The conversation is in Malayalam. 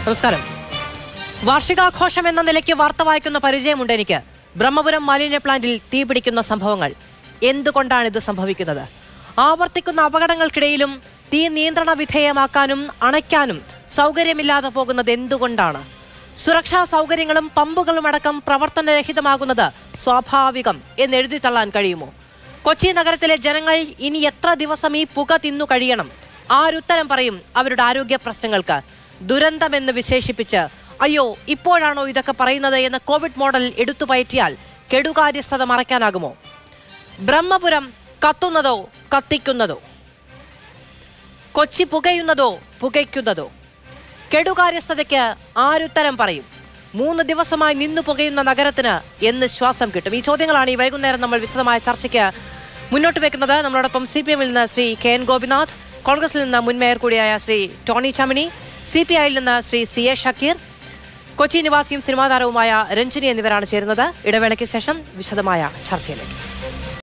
നമസ്കാരം വാർഷികാഘോഷം എന്ന നിലയ്ക്ക് വാർത്ത വായിക്കുന്ന പരിചയമുണ്ട് എനിക്ക് ബ്രഹ്മപുരം മാലിന്യ പ്ലാന്റിൽ തീപിടിക്കുന്ന സംഭവങ്ങൾ എന്തുകൊണ്ടാണ് ഇത് സംഭവിക്കുന്നത് ആവർത്തിക്കുന്ന അപകടങ്ങൾക്കിടയിലും തീ നിയന്ത്രണ വിധേയമാക്കാനും അണയ്ക്കാനും സൗകര്യമില്ലാതെ പോകുന്നത് എന്തുകൊണ്ടാണ് സുരക്ഷാ സൗകര്യങ്ങളും പമ്പുകളും അടക്കം പ്രവർത്തനരഹിതമാകുന്നത് സ്വാഭാവികം എന്ന് എഴുതി തള്ളാൻ കഴിയുമോ കൊച്ചി നഗരത്തിലെ ജനങ്ങൾ ഇനി എത്ര ദിവസം ഈ പുക തിന്നു കഴിയണം ആരുത്തരം പറയും അവരുടെ ആരോഗ്യ പ്രശ്നങ്ങൾക്ക് ദുരന്തമെന്ന് വിശേഷിപ്പിച്ച് അയ്യോ ഇപ്പോഴാണോ ഇതൊക്കെ പറയുന്നത് എന്ന് കോവിഡ് മോഡൽ എടുത്തു പയറ്റിയാൽ കെടുകാര്യസ്ഥത മറയ്ക്കാനാകുമോ ബ്രഹ്മപുരം കത്തുന്നതോ കത്തിക്കുന്നതോ കൊച്ചി പുകയുന്നതോ പുകയ്ക്കുന്നതോ കെടുകാര്യസ്ഥതയ്ക്ക് ആരുത്തരം പറയും മൂന്ന് ദിവസമായി നിന്നു പുകയുന്ന നഗരത്തിന് എന്ന് ശ്വാസം കിട്ടും ഈ ചോദ്യങ്ങളാണ് ഈ വൈകുന്നേരം നമ്മൾ വിശദമായ ചർച്ചയ്ക്ക് മുന്നോട്ട് വെക്കുന്നത് നമ്മളോടൊപ്പം സി പി എമ്മിൽ നിന്ന് ശ്രീ കെ എൻ ഗോപിനാഥ് കോൺഗ്രസിൽ നിന്ന് മുൻ മേയർ കൂടിയായ ശ്രീ ടോണി ചമിണി സി പി ഐയിൽ നിന്ന് ശ്രീ സി എ ഷക്കീർ കൊച്ചി നിവാസിയും സിനിമാ താരവുമായ രഞ്ജിനി എന്നിവരാണ് ചേരുന്നത് ഇടവേളയ്ക്ക് ശേഷം വിശദമായ ചർച്ചയിലേക്ക്